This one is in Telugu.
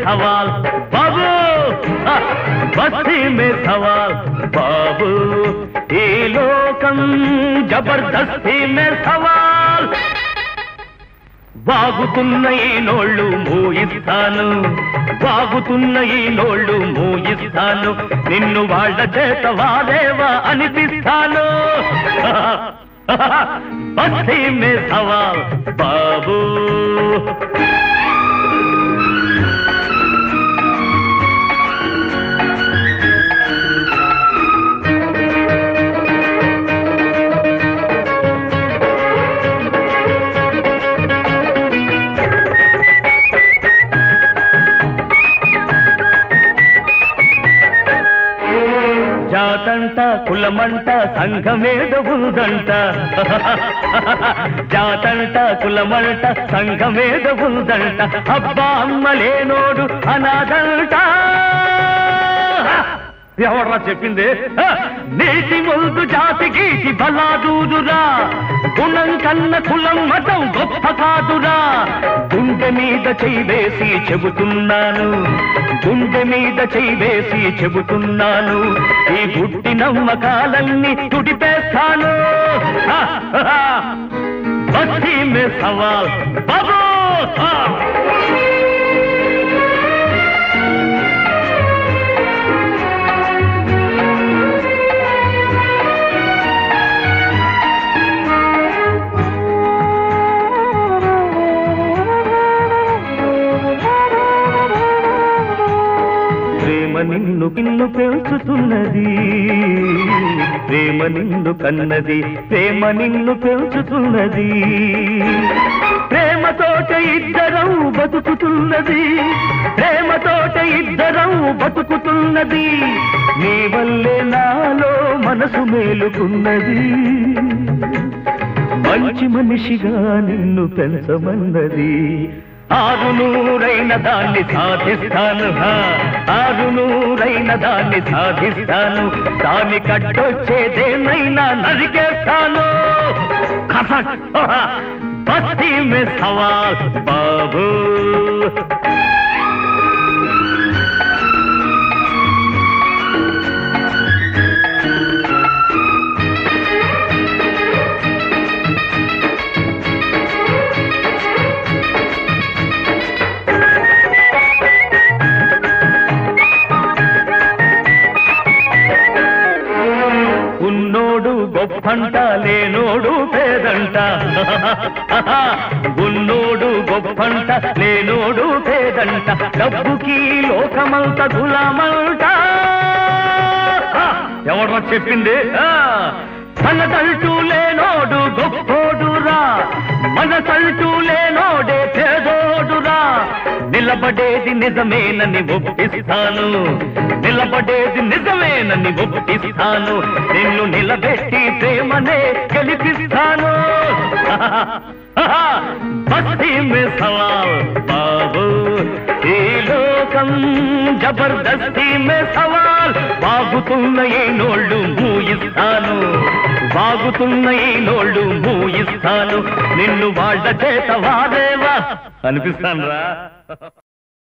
సవాల్ బాబు ఆ, బస్తీ మే సవాల్ బాబు ఈ లోకం జబర్దస్తీ మే సవాల్ వాగుతున్న ఈ నోళ్ళు మూయిస్తాను వాగుతున్న ఈ నోళ్ళు మూయిస్తాను నిన్ను వాళ్ళ చేత వాదేవా అనిపిస్తాను బస్తీ మే సవాల్ బాబు జాతంట కులమంట సంఘమేద ఉందంట జాతంట కులమంట సంఘమేద ఉందంట అబ్బా అమ్మ లేనోడు అనాథంట ఎవడ్రా చెప్పింది హ! నీటి ముందు జాతి గీటి బలాదూదురా గుణం కన్న కులం మతం గొప్ప కాదురా గుండె మీద చేయి వేసి చెబుతున్నాను గుండె మీద చేయి వేసి చెబుతున్నాను ఈ గుడ్డి నమ్మకాలన్నీ తుడిపేస్తాను హ! హ! బస్తీ మే సవాల్ బాబు హ! ప్రేమ నిన్ను పిన్ను పెంచుతున్నది ప్రేమ నిన్ను కన్నది ప్రేమ నిన్ను పెంచుతున్నది ప్రేమతోట ఇద్దరం బతుకుతున్నది ప్రేమతోట ఇద్దరం బతుకుతున్నది నీ వల్లే నాలో మనసు మేలుకున్నది మంచి మనిషిగా నిన్ను పెంచమన్నది ఆరు నూరైన దాన్ని సాధిస్తాను హా. ఆరు నూరైన దాన్ని సాధిస్తాను దాన్ని కట్టొచ్చేదేనైనా నరికేస్తాను ఖసక్ హా. బస్తీ మే సవాల్ బాబు ఉన్నోడు గొప్పంట లేనోడు పేదంట ఉన్నోడు గొప్పంట లేనోడు పేదంట డబ్బుకి లోకమంత గులామంట ఎవడో చెప్పింది ఆ, తనదంటూ లేనోడు గొప్పోడురా మనసంటూ లేనోడే పేదోడురా నిలబడేది నిజమేనని ఒప్పిస్తాను నిలబడేది నిజమేనని ఒప్పిస్తాను నిన్ను నిలబెట్టి ప్రేమనే గెలిపిస్తాను బస్తీ మే సవాల్ బాబు ఈ లోకం జబర్దస్తీ మే సవాల్ బాగుతున్న ఈ నోళ్ళు మూయిస్తాను బాగుతున్న ఈ నోళ్ళు మూయిస్తాను నిన్ను వాళ్ళ చేత వాదేవా అనిపిస్తాను రా